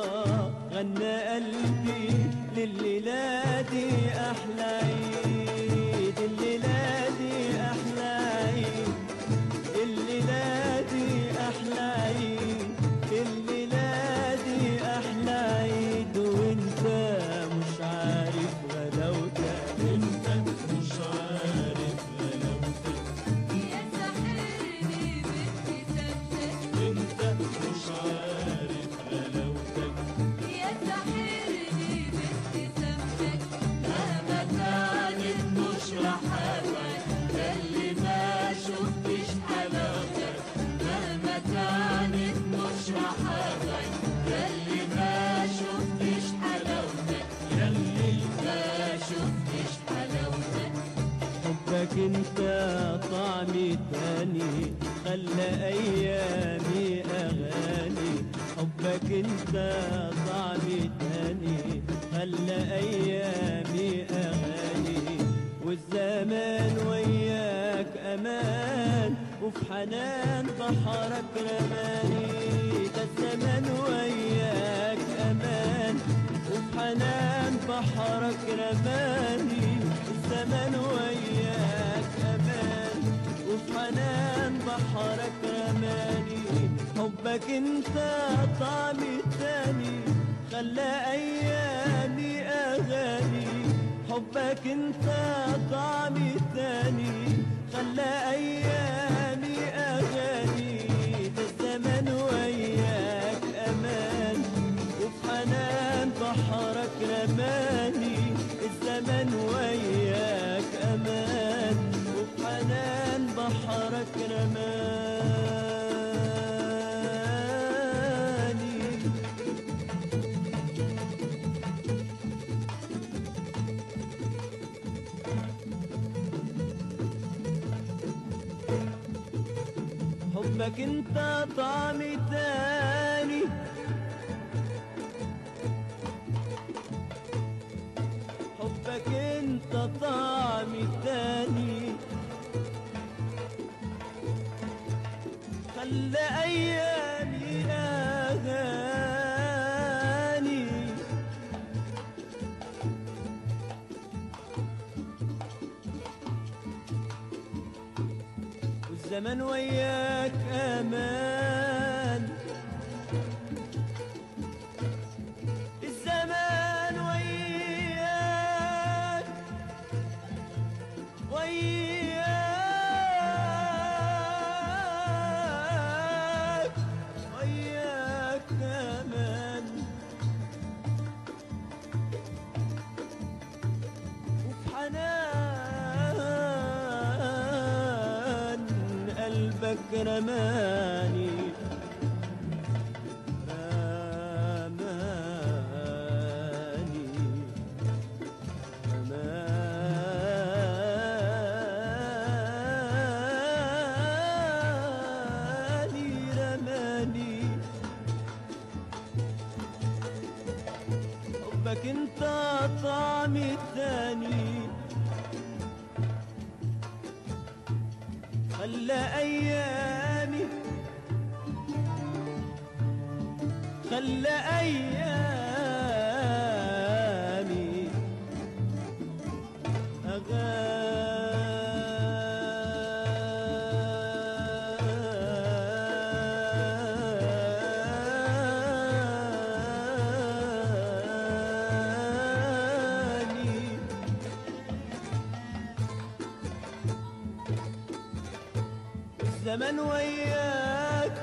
غنى قلبي لليلة دي أحلى عيد الليلة دي أحلى عيد الليلة دي أحلى عيد الليلة دي أحلى عيد وانت مش عارف غلاوتك انت مش عارف غلاوتك يا ساحرني بابتسامتك انت مش عارف غلاوتك يا ساحرني بابتسامتك مهما كانت مش رحابك اللي ما شفتش حلاوتك مهما كانت مش رحابك اللي ما شفتش حلاوتك يلي ما شفتش حلاوتك حبك انت طعمي تاني خلى ايامي اغاني حبك انت طعمي تاني خلى ايامي اغاني والزمان وياك امان وفي حنان بحرك رماني ده الزمان وياك امان وفي حنان بحرك رماني الزمن وياك امان وفي حنان بحرك رماني حبك انت طعمي تاني خلى ايامي اغاني حبك انت طعمي تاني خلى ايامي اغاني ده الزمن وياك امان وفي حنان بحرك رماني الزمن وياك امان وفي حنان بحرك رماني حبك انت طعمي تاني حبك انت طعمي تاني خلى ايامي اغاني والزمن وياك امان الزمان وياك وياك وياك امان وفي حنان قلبك رماني رماني رماني رماني حبك انت طعمي الثاني خلى ايامي خلى ايامي أغاني الزمن وياك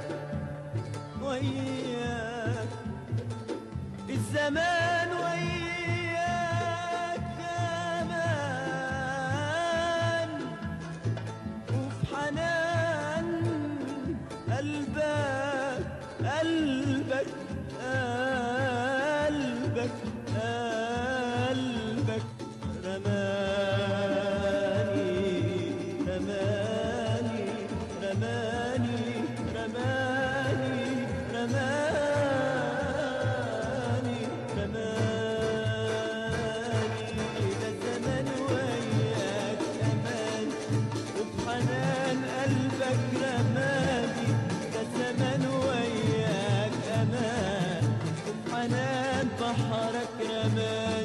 وياك الزمان وياك كمان وفي حنان قلبك قلبك قلبك قلبك رماني رماني رماني رماني رماني رماني بحرك رماني